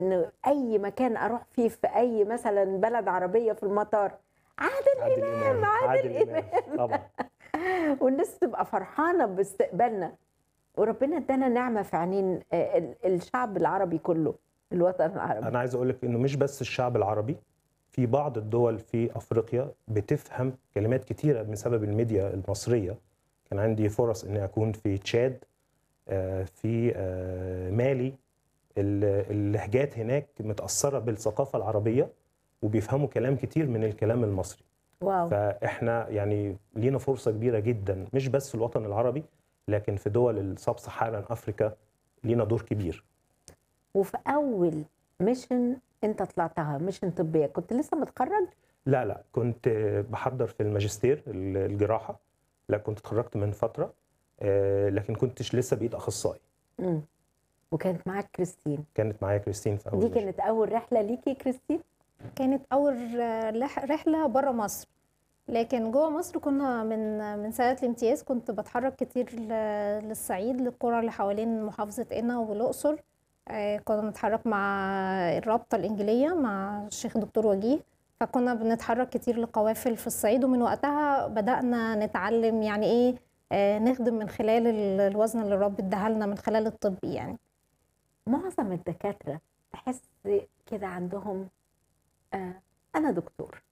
إنه أي مكان أروح فيه في أي مثلًا بلد عربية في المطار، عادل عادل إمام، إمام، عادل عادل إمام إمام، طبعًا. والناس تبقى فرحانة باستقبالنا، وربنا ادانا نعمة في عينين آآ ال الشعب العربي كله، الوطن العربي. أنا عايز أقول لِك إنه مش بس الشعب العربي، في بعض الدول في أفريقيا بتفهم كلمات كتيرة بسبب الميديا المصرية، كان عندي فرص إني أكون في تشاد، آآ في آآ مالي، ال اللهجات هناك متأثّرة بالثقافة العربية، وبيفهموا كلام كتير من الكلام المصري. واو! فإحنا يعني لينا فرصة كبيرة جدًا، مش بس في الوطن العربي، لكن في دول الsub Saharan أفريكا لينا دور كبير. وفي أول mission أنت طلعتها mission طبية، كنت لسه متخرّج؟ لا، لأ، كنت باحضّر في الماجستير ال الجراحة، لأ كنت اتخرّجت من فترة، آآ لكن كنتش لسه بقيت أخصائي. إمم. وكانت معاك كريستين. كانت معايا كريستين في أول دي mission. كانت أول رحلة ليكِ كريستين؟ كانت أول لح رحلة برّه مصر، لكن جوّه مصر كنا من من سنة الامتياز كنت باتحرّك كتير ل للصعيد، للقرى اللي حوالين محافظة قنا والأقصر، آآ كنا بنتحرّك مع الرابطة الإنجيلية مع الشيخ دكتور وجيه، فكنا بنتحرّك كتير لقوافل في الصعيد، ومن وقتها بدأنا نتعلّم يعني إيه آآ نخدم من خلال ال الوزن اللي الرب ادّاها لنا من خلال الطب يعني. معظم الدكاترة تحس كده عندهم آآ أنا دكتور.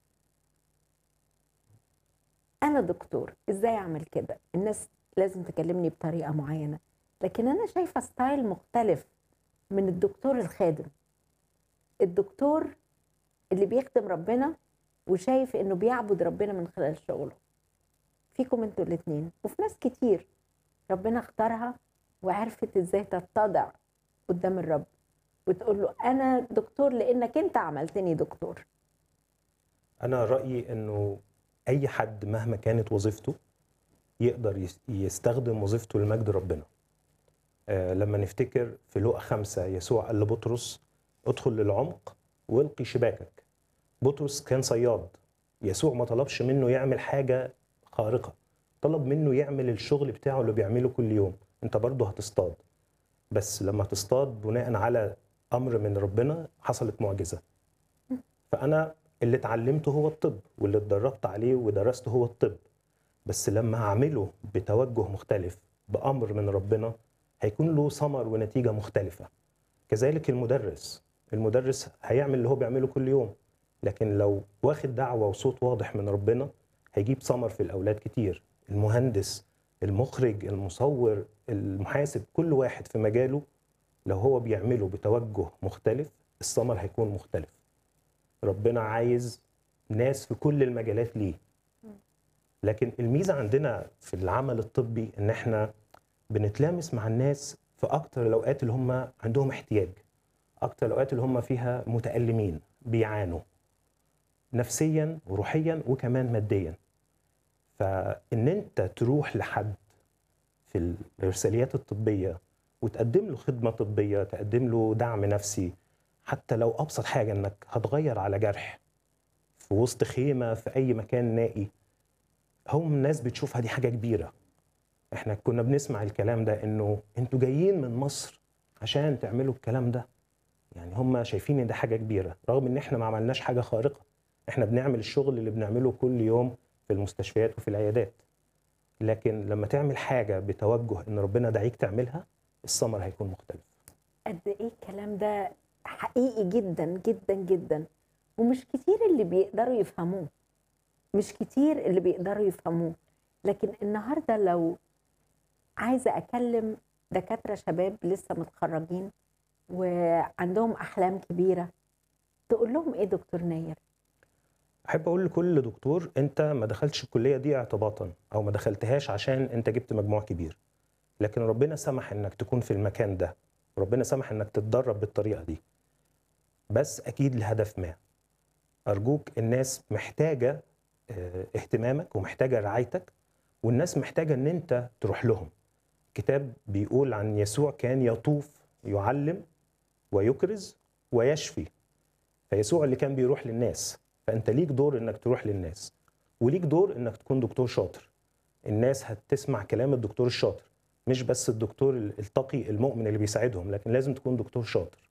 أنا دكتور، إزاي أعمل كده؟ الناس لازم تكلمني بطريقة معيّنة، لكن أنا شايفة style مختلف من الدكتور الخادم. الدكتور اللي بيخدم ربنا وشايف إنه بيعبد ربنا من خلال شغله. فيكم أنتم الاتنين، وفي ناس كتير ربنا اختارها وعرفت إزاي تتضع قدّام الرب، وتقول له أنا دكتور لإنك أنت عملتني دكتور. أنا رأيي إنه أي حد مهما كانت وظيفته، يقدر يس يستخدم وظيفته لمجد ربنا. آآ لمّا نفتكر في لوقا 5 يسوع قال لبطرس: "ادخل للعمق والقِ شباكك." بطرس كان صياد، يسوع ما طلبش منه يعمل حاجة خارقة، طلب منه يعمل الشغل بتاعه اللي بيعمله كل يوم، أنت برضه هتصطاد، بس لمّا تصطاد بناءً على أمر من ربنا حصلت معجزة. فأنا اللي اتعلمته هو الطب، واللي اتدربت عليه ودرسته هو الطب، بس لمّا هاعمله بتوجه مختلف، بأمر من ربنا، هيكون له ثمر ونتيجة مختلفة. كذلك المدرس، المدرس هيعمل اللي هو بيعمله كل يوم، لكن لو واخد دعوة وصوت واضح من ربنا، هيجيب ثمر في الأولاد كتير. المهندس، المخرج، المصور، المحاسب، كل واحد في مجاله لو هو بيعمله بتوجه مختلف، الثمر هيكون مختلف. ربنا عايز ناس في كل المجالات ليه. لكن الميزة عندنا في العمل الطبي إن إحنا بنتلامس مع الناس في أكتر الأوقات اللي هم عندهم احتياج، أكتر الأوقات اللي هم فيها متألمين، بيعانوا. نفسيًا وروحيًا وكمان ماديًا. فإن أنت تروح لحد في الإرساليات الطبية وتقدم له خدمة طبية، تقدم له دعم نفسي، حتى لو أبسط حاجة إنك هتغيّر على جرح في وسط خيمة في أي مكان نائي، هم الناس بتشوفها دي حاجة كبيرة. إحنا كنا بنسمع الكلام ده إنه أنتم جايين من مصر عشان تعملوا الكلام ده، يعني هم شايفين إن ده حاجة كبيرة، رغم إن إحنا ما عملناش حاجة خارقة، إحنا بنعمل الشغل اللي بنعمله كل يوم في المستشفيات وفي العيادات. لكن لمّا تعمل حاجة بتوجه إن ربنا داعيك تعملها، الثمر هيكون مختلف. قد إيه الكلام ده حقيقي جدًا، جدًا، جدًا، ومش كتير اللي بيقدروا يفهموه. مش كتير اللي بيقدروا يفهموه، لكن النهارده لو عايزة أكلم دكاترة شباب لسه متخرجين وعندهم أحلام كبيرة، تقول لهم إيه دكتور ناير؟ أحب أقول لكل دكتور أنت ما دخلتش الكلية دي اعتباطًا، أو ما دخلتهاش عشان أنت جبت مجموع كبير، لكن ربنا سمح إنك تكون في المكان ده، وربنا سمح إنك تتدرب بالطريقة دي. بس أكيد لهدف ما. أرجوك الناس محتاجة آآ اهتمامك ومحتاجة رعايتك، والناس محتاجة إن أنت تروح لهم. الكتاب بيقول عن يسوع كان يطوف يعلم ويكرز ويشفي. فيسوع اللي كان بيروح للناس، فأنت ليك دور إنك تروح للناس، وليك دور إنك تكون دكتور شاطر. الناس هتسمع كلام الدكتور الشاطر، مش بس الدكتور ال التقي المؤمن اللي بيساعدهم، لكن لازم تكون دكتور شاطر.